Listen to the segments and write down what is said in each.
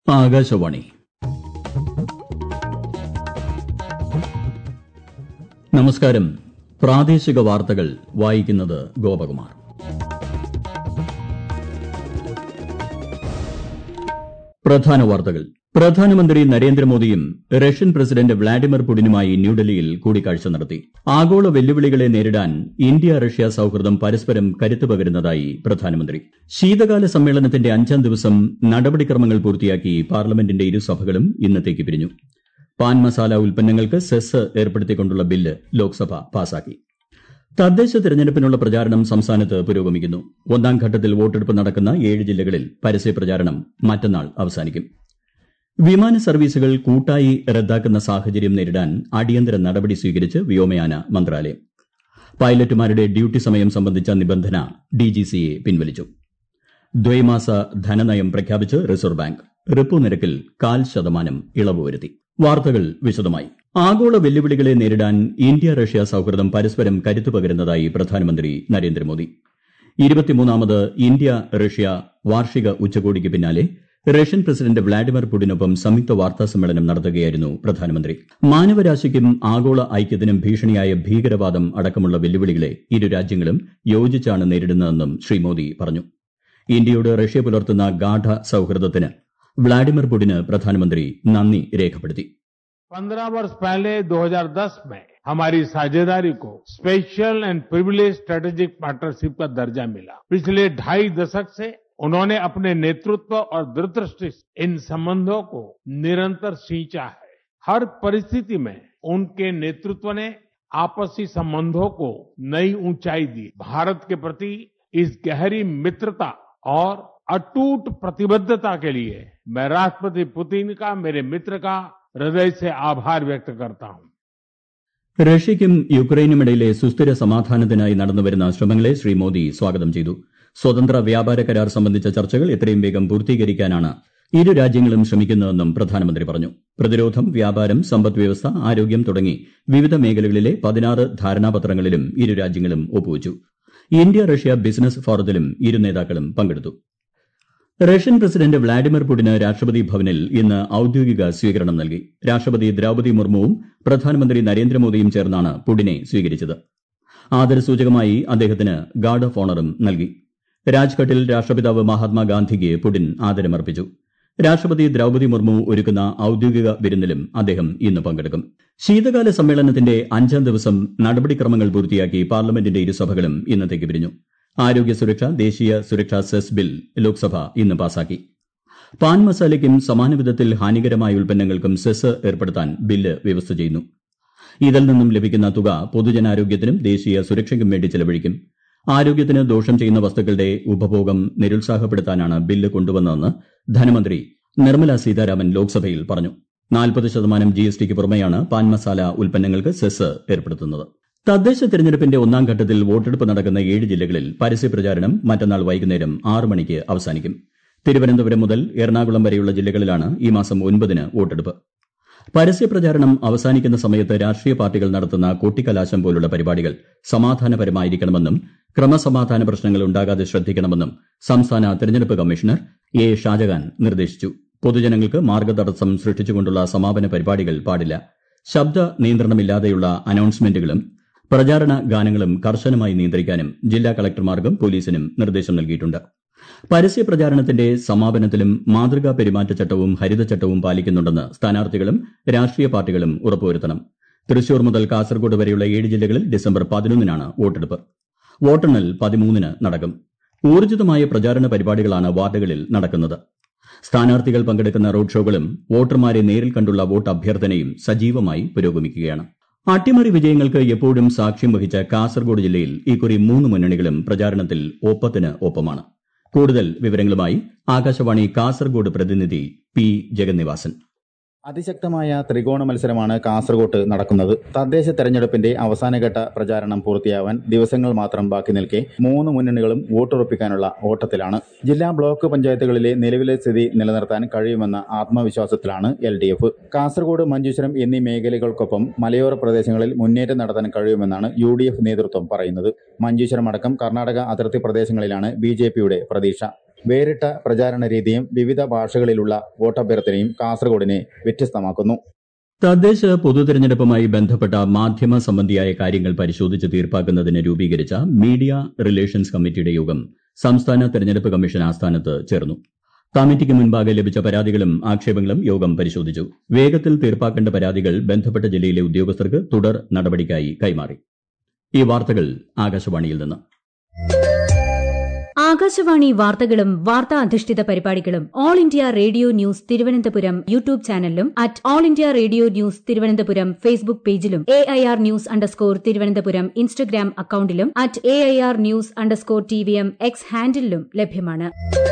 ആകാശവാണി നമസ്കാരം പ്രാദേശിക വാർത്തകൾ വായിക്കുന്നത് ഗോപകുമാർ പ്രധാന വാർത്തകൾ പ്രധാനമന്ത്രി നരേന്ദ്രമോദിയും റഷ്യൻ പ്രസിഡന്റ് വ്ളാഡിമിർ പുടിനുമായി ന്യൂഡൽഹിയിൽ കൂടിക്കാഴ്ച നടത്തി ആഗോള വെല്ലുവിളികളെ നേരിടാൻ ഇന്ത്യ റഷ്യ സൌഹൃദം പരസ്പരം കരുത്ത് പകരുന്നതായി പ്രധാനമന്ത്രി ശീതകാല സമ്മേളനത്തിന്റെ അഞ്ചാം ദിവസം നടപടിക്രമങ്ങൾ പൂർത്തിയാക്കി പാർലമെന്റിന്റെ ഇരുസഭകളും ഇന്നത്തേക്ക് പിരിഞ്ഞു പാൻ മസാല ഉൽപ്പന്നങ്ങൾക്ക് സെസ് ഏർപ്പെടുത്തിക്കൊണ്ടുള്ള ബില്ല് ലോക്സഭ പാസാക്കി തദ്ദേശ തെരഞ്ഞെടുപ്പിനുള്ള പ്രചാരണം സംസ്ഥാനത്ത് പുരോഗമിക്കുന്നു ഒന്നാം ഘട്ടത്തിൽ വോട്ടെടുപ്പ് നടക്കുന്ന ഏഴ് ജില്ലകളിൽ പരസ്യപ്രചാരണം മറ്റന്നാൾ അവസാനിക്കും വിമാന സർവീസുകൾ കൂട്ടായി റദ്ദാക്കുന്ന സാഹചര്യം നേരിടാൻ അടിയന്തര നടപടി സ്വീകരിച്ച് വ്യോമയാന മന്ത്രാലയം പൈലറ്റുമാരുടെ ഡ്യൂട്ടി സമയം സംബന്ധിച്ച നിബന്ധന ഡിജിസിഎ പിൻവലിച്ചു ദ്വൈമാസ ധനനയം പ്രഖ്യാപിച്ച് റിസർവ് ബാങ്ക് റിപ്പോ നിരക്കിൽ കാൽ ശതമാനം ഇളവ് വരുത്തി വാർത്തകൾ വിശദമായി ആഗോള വെല്ലുവിളികളെ നേരിടാൻ ഇന്ത്യ റഷ്യ സൌഹൃദം പരസ്പരം കരുത്തു പകരുന്നതായി പ്രധാനമന്ത്രി നരേന്ദ്രമോദി ഇരുപത്തിമൂന്നാമത് ഇന്ത്യ റഷ്യ വാർഷിക ഉച്ചകോടിക്ക് പിന്നാലെ റഷ്യൻ പ്രസിഡന്റ് വ്ളാഡിമിർ പുടിനൊപ്പം സംയുക്ത വാർത്താ സമ്മേളനം നടത്തുകയായിരുന്നു പ്രധാനമന്ത്രി മാനവരാശിക്കും ആഗോള ഐക്യത്തിനും ഭീഷണിയായ ഭീകരവാദം അടക്കമുള്ള വെല്ലുവിളികളെ ഇരു രാജ്യങ്ങളും യോജിച്ചാണ് നേരിടുന്നതെന്നും ശ്രീ മോദി പറഞ്ഞു ഇന്ത്യയോട് റഷ്യ പുലർത്തുന്ന ഗാഢ സൌഹൃദത്തിന് വ്ളാഡിമിർ പുടിന് പ്രധാനമന്ത്രി നന്ദി രേഖപ്പെടുത്തി पंद्रह वर्ष पहले 2010 में हमारी साझेदारी को special and privilege strategic partnership का दर्जा मिला पिछले ढाई दशक से उन्होंने अपने नेतृत्व और दूरदृष्टि से इन संबंधों को निरंतर सींचा है हर परिस्थिति में उनके नेतृत्व ने आपसी संबंधों को नई ऊंचाई दी भारत के प्रति इस गहरी मित्रता और अटूट प्रतिबद्धता के लिए मैं राष्ट्रपति पुतिन का मेरे मित्र का हृदय से आभार व्यक्त करता हूं റഷ്യയ്ക്കും യുക്രൈനുമിടയിലെ സുസ്ഥിര സമാധാനത്തിനായി നടന്നുവരുന്ന ശ്രമങ്ങളെ ശ്രീ മോദി സ്വാഗതം ചെയ്തു സ്വതന്ത്ര വ്യാപാര കരാർ സംബന്ധിച്ച ചർച്ചകൾ എത്രയും വേഗം പൂർത്തീകരിക്കാനാണ് ഇരു രാജ്യങ്ങളും ശ്രമിക്കുന്നതെന്നും പ്രധാനമന്ത്രി പറഞ്ഞു പ്രതിരോധം വ്യാപാരം സമ്പദ്വ്യവസ്ഥ ആരോഗ്യം തുടങ്ങി വിവിധ മേഖലകളിലെ പതിനാറ് ധാരണാപത്രങ്ങളിലും ഇരു രാജ്യങ്ങളും ഒപ്പുവച്ചു ഇന്ത്യ റഷ്യ ബിസിനസ് ഫോറത്തിലും ഇരു നേതാക്കളും പങ്കെടുത്തു റഷ്യൻ പ്രസിഡന്റ് വ്ളാഡിമിർ പുടിന് രാഷ്ട്രപതി ഭവനിൽ ഇന്ന് ഔദ്യോഗിക സ്വീകരണം നൽകി രാഷ്ട്രപതി ദ്രൌപതി മുർമുവും പ്രധാനമന്ത്രി നരേന്ദ്രമോദിയും ചേർന്നാണ് പുടിനെ സ്വീകരിച്ചത് ആദരസൂചകമായി അദ്ദേഹത്തിന് ഗാർഡ് ഓഫ് ഓണറും നൽകി രാജ്ഘട്ടിൽ രാഷ്ട്രപിതാവ് മഹാത്മാഗാന്ധിക്ക് പുടിൻ ആദരമർപ്പിച്ചു രാഷ്ട്രപതി ദ്രൌപതി മുർമു ഒരുക്കുന്ന ഔദ്യോഗിക വിരുന്നിലും അദ്ദേഹം ഇന്ന് പങ്കെടുക്കും ശീതകാല സമ്മേളനത്തിന്റെ അഞ്ചാം ദിവസം നടപടിക്രമങ്ങൾ പൂർത്തിയാക്കി പാർലമെന്റിന്റെ ഇരുസഭകളും ഇന്നത്തേക്ക് പിരിഞ്ഞു ആരോഗ്യ സുരക്ഷ ദേശീയ സുരക്ഷാ സെസ് ബിൽ ലോക്സഭ ഇന്ന് പാസാക്കി പാൻ മസാലയ്ക്കും സമാന വിധത്തിൽ ഹാനികരമായ ഉൽപ്പന്നങ്ങൾക്കും സെസ് ഏർപ്പെടുത്താൻ ബില്ല് വ്യവസ്ഥ ചെയ്യുന്നു ഇതിൽ നിന്നും ലഭിക്കുന്ന തുക പൊതുജനാരോഗ്യത്തിനും ദേശീയ സുരക്ഷയ്ക്കും വേണ്ടി ചെലവഴിക്കും ആരോഗ്യത്തിന് ദോഷം ചെയ്യുന്ന വസ്തുക്കളുടെ ഉപഭോഗം നിരുത്സാഹപ്പെടുത്താനാണ് ബില്ല് കൊണ്ടുവന്നതെന്ന് ധനമന്ത്രി നിർമ്മല സീതാരാമൻ ലോക്സഭയിൽ പറഞ്ഞു നാൽപ്പത് ശതമാനം ജിഎസ്ടിക്ക് പുറമെയാണ് പാൻ മസാല ഉൽപ്പന്നങ്ങൾക്ക് സെസ് ഏർപ്പെടുത്തുന്നത് തദ്ദേശ തെരഞ്ഞെടുപ്പിന്റെ ഒന്നാം ഘട്ടത്തിൽ വോട്ടെടുപ്പ് നടക്കുന്ന ഏഴ് ജില്ലകളിൽ പരസ്യപ്രചാരണം മറ്റന്നാൾ വൈകുന്നേരം ആറ് മണിക്ക് അവസാനിക്കും തിരുവനന്തപുരം മുതൽ എറണാകുളം വരെയുള്ള ജില്ലകളിലാണ് ഈ മാസം ഒൻപതിന് വോട്ടെടുപ്പ് പരസ്യപ്രചാരണം അവസാനിക്കുന്ന സമയത്ത് രാഷ്ട്രീയ പാർട്ടികൾ നടത്തുന്ന കൊട്ടിക്കലാശം പോലുള്ള പരിപാടികൾ സമാധാനപരമായിരിക്കണമെന്നും ക്രമസമാധാന പ്രശ്നങ്ങൾ ഉണ്ടാകാതെ ശ്രദ്ധിക്കണമെന്നും സംസ്ഥാന തെരഞ്ഞെടുപ്പ് കമ്മീഷണർ എ ഷാജഹാൻ നിർദ്ദേശിച്ചു പൊതുജനങ്ങൾക്ക് മാർഗ്ഗതടസ്സം സൃഷ്ടിച്ചുകൊണ്ടുള്ള സമാപന പരിപാടികൾ പാടില്ല ശബ്ദ നിയന്ത്രണമില്ലാതെയുള്ള അനൌൺസ്മെന്റുകളും പ്രചാരണ ഗാനങ്ങളും കർശനമായി നിയന്ത്രിക്കാനും ജില്ലാ കളക്ടർമാർക്കും പോലീസിനും നിർദ്ദേശം നൽകിയിട്ടുണ്ട് പരസ്യ പ്രചാരണത്തിന്റെ സമാപനത്തിലും മാതൃകാ പെരുമാറ്റച്ചട്ടവും ഹരിതച്ചട്ടവും പാലിക്കുന്നുണ്ടെന്ന് സ്ഥാനാർത്ഥികളും രാഷ്ട്രീയ പാർട്ടികളും ഉറപ്പുവരുത്തണം തൃശൂർ മുതൽ കാസർഗോഡ് വരെയുള്ള ഏഴ് ജില്ലകളിൽ ഡിസംബർ പതിനൊന്നിനാണ് വോട്ടെടുപ്പ് വോട്ടെണ്ണൽ പതിമൂന്നിന് നടക്കും ഊർജിതമായ പ്രചാരണ പരിപാടികളാണ് വാർഡുകളിൽ നടക്കുന്നത് സ്ഥാനാർത്ഥികൾ പങ്കെടുക്കുന്ന റോഡ് ഷോകളും വോട്ടർമാരെ നേരിൽ കണ്ടുള്ള വോട്ട് അഭ്യർത്ഥനയും സജീവമായി പുരോഗമിക്കുകയാണ് അട്ടിമറി വിജയങ്ങൾക്ക് എപ്പോഴും സാക്ഷ്യം വഹിച്ച കാസർഗോഡ് ജില്ലയിൽ ഇക്കുറി മൂന്ന് മുന്നണികളും പ്രചാരണത്തിൽ ഒപ്പത്തിന് ഒപ്പമാണ് കൂടുതൽ വിവരങ്ങളുമായി ആകാശവാണി കാസർഗോഡ് പ്രതിനിധി പി ജഗന്നിവാസൻ അതിശക്തമായ ത്രികോണ മത്സരമാണ് കാസർകോട്ട് നടക്കുന്നത് തദ്ദേശ തെരഞ്ഞെടുപ്പിന്റെ അവസാനഘട്ട പ്രചാരണം പൂർത്തിയാവാൻ ദിവസങ്ങൾ മാത്രം ബാക്കി നിൽക്കെ മൂന്ന് മുന്നണികളും വോട്ടുറപ്പിക്കാനുള്ള ഓട്ടത്തിലാണ് ജില്ലാ ബ്ലോക്ക് പഞ്ചായത്തുകളിലെ നിലവിലെ സ്ഥിതി നിലനിർത്താൻ കഴിയുമെന്ന ആത്മവിശ്വാസത്തിലാണ് L D F Kasaragod Manjeshwaram എന്നീ മേഖലകൾക്കൊപ്പം മലയോര പ്രദേശങ്ങളിൽ മുന്നേറ്റം നടത്താൻ കഴിയുമെന്നാണ് യു ഡി എഫ് നേതൃത്വം പറയുന്നത് മഞ്ചേശ്വരം അടക്കം കർണാടക അതിർത്തി പ്രദേശങ്ങളിലാണ് ബി ജെ പിയുടെ പ്രതീക്ഷ വേറിട്ട പ്രചാരണ രീതിയും വിവിധ ഭാഷകളിലുള്ള വോട്ടഭ്യർത്ഥനയും കാസർഗോഡിനെ വ്യത്യസ്തമാക്കുന്നു തദ്ദേശ പൊതുതെരഞ്ഞെടുപ്പുമായി ബന്ധപ്പെട്ട മാധ്യമ സംബന്ധിയായ കാര്യങ്ങൾ പരിശോധിച്ച് തീർപ്പാക്കുന്നതിന് രൂപീകരിച്ച മീഡിയ റിലേഷൻസ് കമ്മിറ്റിയുടെ യോഗം സംസ്ഥാന തെരഞ്ഞെടുപ്പ് കമ്മീഷൻ ആസ്ഥാനത്ത് ചേർന്നു കമ്മിറ്റിക്ക് മുൻപാകെ ലഭിച്ച പരാതികളും ആക്ഷേപങ്ങളും യോഗം പരിശോധിച്ചു വേഗത്തിൽ തീർപ്പാക്കേണ്ട പരാതികൾ ബന്ധപ്പെട്ട ജില്ലയിലെ ഉദ്യോഗസ്ഥർക്ക് തുടർ നടപടിക്കായി കൈമാറി ഈ വാർത്തകൾ ആകാശവാണിയിൽ നിന്ന് ആകാശവാണി വാർത്തകളും വാർത്താ അധിഷ്ഠിത പരിപാടികളും All India Radio News Thiruvananthapuram YouTube ചാനലിലും at All India Radio News Thiruvananthapuram Facebook പേജിലും A I R news underscore Thiruvananthapuram Instagram അക്കൌണ്ടിലും at A I R news underscore T V M X ഹാൻഡിലും ലഭ്യമാണ്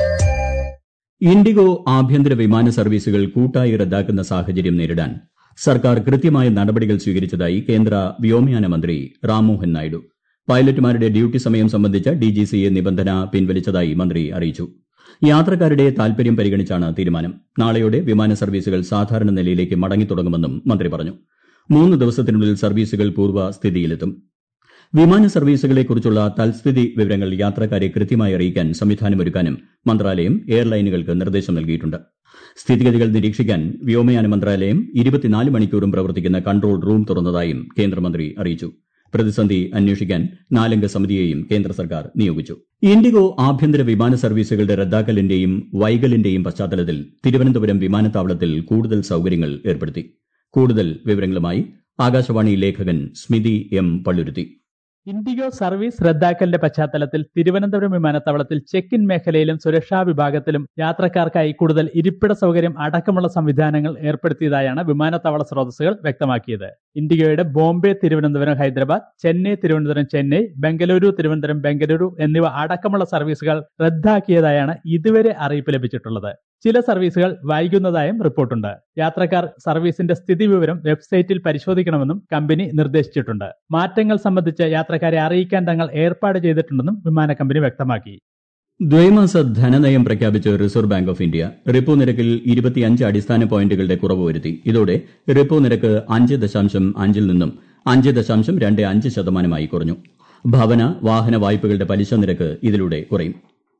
ഇൻഡിഗോ ആഭ്യന്തര വിമാന സർവീസുകൾ കൂട്ടായി റദ്ദാക്കുന്ന സാഹചര്യം നേരിടാൻ സർക്കാർ കൃത്യമായ നടപടികൾ സ്വീകരിച്ചതായി കേന്ദ്ര വ്യോമയാന മന്ത്രി റാംമോഹൻ നായിഡു പൈലറ്റുമാരുടെ ഡ്യൂട്ടി സമയം സംബന്ധിച്ച ഡിജിസിഎ നിബന്ധന പിൻവലിച്ചതായി മന്ത്രി അറിയിച്ചു യാത്രക്കാരുടെ താൽപര്യം പരിഗണിച്ചാണ് തീരുമാനം നാളെയോടെ വിമാന സർവീസുകൾ സാധാരണ നിലയിലേക്ക് മടങ്ങിത്തുടങ്ങുമെന്നും മന്ത്രി പറഞ്ഞു മൂന്ന് ദിവസത്തിനുള്ളിൽ സർവീസുകൾ പൂർവ്വ സ്ഥിതിയിലെത്തും വിമാന സർവീസുകളെക്കുറിച്ചുള്ള തൽസ്ഥിതി വിവരങ്ങൾ യാത്രക്കാരെ കൃത്യമായി അറിയിക്കാൻ സംവിധാനമൊരുക്കാനും മന്ത്രാലയം എയർലൈനുകൾക്ക് നിർദ്ദേശം നൽകിയിട്ടുണ്ട് സ്ഥിതിഗതികൾ നിരീക്ഷിക്കാൻ വ്യോമയാന മന്ത്രാലയം ഇരുപത്തിനാല് മണിക്കൂറും പ്രവർത്തിക്കുന്ന കൺട്രോൾ റൂം തുറന്നതായും കേന്ദ്രമന്ത്രി അറിയിച്ചു പ്രതിസന്ധി അന്വേഷിക്കാൻ നാലംഗ സമിതിയെയും കേന്ദ്ര സർക്കാർ നിയോഗിച്ചു ഇൻഡിഗോ ആഭ്യന്തര വിമാന സർവീസുകളുടെ റദ്ദാക്കലിന്റെയും വൈകലിന്റെയും പശ്ചാത്തലത്തിൽ തിരുവനന്തപുരം വിമാനത്താവളത്തിൽ കൂടുതൽ സൌകര്യങ്ങൾ ഏർപ്പെടുത്തി കൂടുതൽ വിവരങ്ങളുമായി ആകാശവാണി ലേഖകൻ Smithi M Palluruthy IndiGo service റദ്ദാക്കലിന്റെ പശ്ചാത്തലത്തിൽ തിരുവനന്തപുരം വിമാനത്താവളത്തിൽ ചെക്ക് ഇൻ മേഖലയിലും സുരക്ഷാ വിഭാഗത്തിലും യാത്രക്കാർക്കായി കൂടുതൽ ഇരിപ്പിട സൗകര്യം അടക്കമുള്ള സംവിധാനങ്ങൾ ഏർപ്പെടുത്തിയതായാണ് വിമാനത്താവള സ്രോതസ്സുകൾ വ്യക്തമാക്കിയത് ഇൻഡിഗോയുടെ ബോംബെ തിരുവനന്തപുരം ഹൈദരാബാദ് ചെന്നൈ തിരുവനന്തപുരം ചെന്നൈ ബംഗളൂരു തിരുവനന്തപുരം ബംഗളൂരു എന്നിവ അടക്കമുള്ള സർവീസുകൾ റദ്ദാക്കിയതായാണ് ഇതുവരെ അറിയിപ്പ് ലഭിച്ചിട്ടുള്ളത് ചില സർവീസുകൾ വൈകുന്നതായും റിപ്പോർട്ടുണ്ട് യാത്രക്കാർ സർവീസിന്റെ സ്ഥിതിവിവരം വെബ്സൈറ്റിൽ പരിശോധിക്കണമെന്നും കമ്പനി നിർദ്ദേശിച്ചിട്ടുണ്ട് മാറ്റങ്ങൾ സംബന്ധിച്ച് യാത്രക്കാരെ അറിയിക്കാൻ തങ്ങൾ ഏർപ്പാട് ചെയ്തിട്ടുണ്ടെന്നും വിമാന കമ്പനി വ്യക്തമാക്കി ദ്വൈമാസ ധനനയം പ്രഖ്യാപിച്ച് Reserve Bank of India repo നിരക്കിൽ ഇരുപത്തിയഞ്ച് അടിസ്ഥാന പോയിന്റുകളുടെ കുറവ് വരുത്തി ഇതോടെ റിപ്പോ നിരക്ക് അഞ്ച് ദശാംശം അഞ്ചിൽ നിന്നും അഞ്ച് ദശാംശം രണ്ട് അഞ്ച് ശതമാനമായി കുറഞ്ഞു ഭവന വാഹന വായ്പകളുടെ പലിശ നിരക്ക് ഇതിലൂടെ കുറയും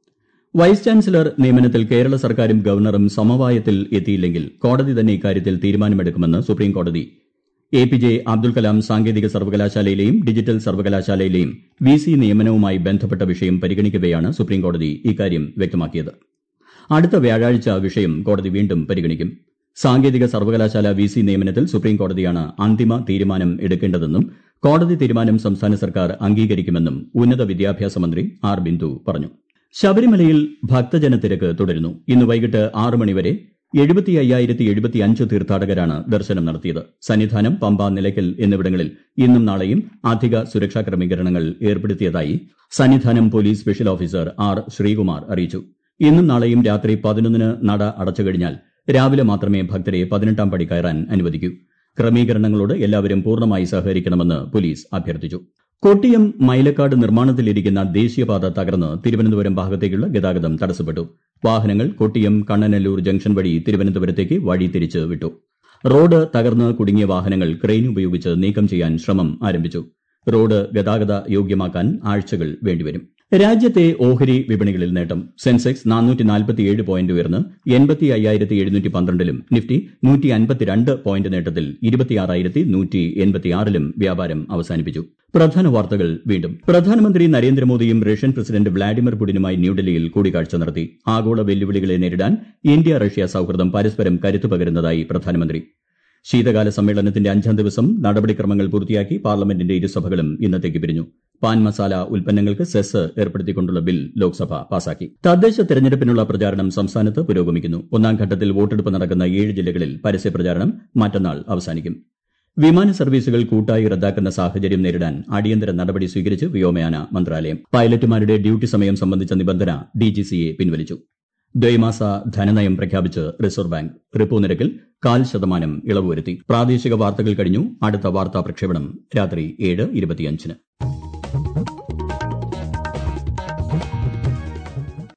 വൈസ് ചാൻസലർ നിയമനത്തിൽ കേരള സർക്കാരും ഗവർണറും സമവായത്തിൽ എത്തിയില്ലെങ്കിൽ കോടതി തന്നെ ഇക്കാര്യത്തിൽ തീരുമാനമെടുക്കുമെന്ന് സുപ്രീം കോടതി A P J Abdul Kalam സാങ്കേതിക സർവകലാശാലയിലെയും ഡിജിറ്റൽ സർവകലാശാലയിലെയും വി സി നിയമനവുമായി ബന്ധപ്പെട്ട വിഷയം പരിഗണിക്കവെയാണ് സുപ്രീം കോടതി ഇക്കാര്യം വ്യക്തമാക്കിയത് അടുത്ത വ്യാഴാഴ്ച വിഷയം കോടതി വീണ്ടും പരിഗണിക്കും സാങ്കേതിക സർവകലാശാല വി സി നിയമനത്തിൽ സുപ്രീം കോടതിയാണ് അന്തിമ തീരുമാനം എടുക്കേണ്ടതെന്നും കോടതി തീരുമാനം സംസ്ഥാന സർക്കാർ അംഗീകരിക്കുമെന്നും ഉന്നത വിദ്യാഭ്യാസ മന്ത്രി ആർ ബിന്ദു പറഞ്ഞു ശബരിമലയിൽ ഭക്തജന തിരക്ക് തുടരുന്നു ഇന്ന് വൈകിട്ട് ആറ് മണിവരെ എഴുപത്തി അയ്യായിരത്തി എഴുപത്തിയഞ്ച് തീർത്ഥാടകരാണ് ദർശനം നടത്തിയത് സന്നിധാനം പമ്പ നിലയ്ക്കൽ എന്നിവിടങ്ങളിൽ ഇന്നും നാളെയും അധിക സുരക്ഷാ ക്രമീകരണങ്ങൾ ഏർപ്പെടുത്തിയതായി Sannidhanam police special officer R Sreekumar അറിയിച്ചു ഇന്നും നാളെയും രാത്രി പതിനൊന്നിന് നട അടച്ചു കഴിഞ്ഞാൽ രാവിലെ മാത്രമേ ഭക്തരെ പതിനെട്ടാം പടി കയറാൻ അനുവദിക്കൂ ക്രമീകരണങ്ങളോട് എല്ലാവരും പൂർണ്ണമായി സഹകരിക്കണമെന്ന് പോലീസ് അഭ്യർത്ഥിച്ചു കൊട്ടിയം മൈലക്കാട് നിർമ്മാണത്തിലിരിക്കുന്ന ദേശീയപാത തകർന്ന് തിരുവനന്തപുരം ഭാഗത്തേക്കുള്ള ഗതാഗതം തടസ്സപ്പെട്ടു വാഹനങ്ങൾ കൊട്ടിയം കണ്ണനല്ലൂർ ജംഗ്ഷൻ വഴി തിരുവനന്തപുരത്തേക്ക് വഴി തിരിച്ച് വിട്ടു റോഡ് തകർന്ന് കുടുങ്ങിയ വാഹനങ്ങൾ ക്രെയിൻ ഉപയോഗിച്ച് നീക്കം ചെയ്യാൻ ശ്രമം ആരംഭിച്ചു റോഡ് ഗതാഗത യോഗ്യമാക്കാൻ ആഴ്ചകൾ വേണ്ടിവരും രാജ്യത്തെ ഓഹരി വിപണികളിൽ നേട്ടം സെൻസെക്സ് നാനൂറ്റി നാൽപ്പത്തിയേഴ് പോയിന്റ് ഉയർന്ന് എൺപത്തി അയ്യായിരത്തി എഴുന്നൂറ്റി പന്ത്രണ്ടിലും നിഫ്റ്റി നൂറ്റി അൻപത്തിരണ്ട് പോയിന്റ് നേട്ടത്തിൽ ഇരുപത്തിയാറായിരത്തി നൂറ്റി എൺപത്തിയാറിലും വ്യാപാരം അവസാനിപ്പിച്ചു പ്രധാന വാർത്തകൾ വീണ്ടും പ്രധാനമന്ത്രി നരേന്ദ്രമോദിയും റഷ്യൻ പ്രസിഡന്റ് വ്ളാഡിമിർ പുടിനുമായി ന്യൂഡൽഹിയിൽ കൂടിക്കാഴ്ച നടത്തി ആഗോള വെല്ലുവിളികളെ നേരിടാൻ ഇന്ത്യ റഷ്യ സൌഹൃദം പരസ്പരം കരുത്തു പകരുന്നതായി പ്രധാനമന്ത്രി ശീതകാല സമ്മേളനത്തിന്റെ അഞ്ചാം ദിവസം നടപടിക്രമങ്ങൾ പൂർത്തിയാക്കി പാർലമെന്റിന്റെ ഇരുസഭകളും ഇന്നത്തേക്ക് പിരിഞ്ഞു പാൻ മസാല ഉൽപ്പന്നങ്ങൾക്ക് സെസ് ഏർപ്പെടുത്തിക്കൊണ്ടുള്ള ബിൽ ലോക്സഭ പാസാക്കി തദ്ദേശ തെരഞ്ഞെടുപ്പിനുള്ള പ്രചാരണം സംസ്ഥാനത്ത് പുരോഗമിക്കുന്നു ഒന്നാം ഘട്ടത്തിൽ വോട്ടെടുപ്പ് നടക്കുന്ന ഏഴ് ജില്ലകളിൽ പരസ്യ പ്രചാരണം മറ്റന്നാൾ അവസാനിക്കും വിമാന സർവീസുകൾ കൂട്ടായി റദ്ദാക്കുന്ന സാഹചര്യം നേരിടാൻ അടിയന്തര നടപടി സ്വീകരിച്ച് വ്യോമയാന മന്ത്രാലയം പൈലറ്റുമാരുടെ ഡ്യൂട്ടി സമയം സംബന്ധിച്ച നിബന്ധന ഡിജിസിഎ പിൻവലിച്ചു ദ്വൈമാസ ധനനയം പ്രഖ്യാപിച്ച് റിസർവ് ബാങ്ക് റിപ്പോ നിരക്കിൽ കാൽ ശതമാനം ഇളവ് വരുത്തി പ്രാദേശിക വാർത്തകൾ കഴിഞ്ഞു അടുത്ത വാർത്താ പ്രക്ഷേപണം രാത്രി ഏഴ് ഇരുപത്തിയഞ്ചിന്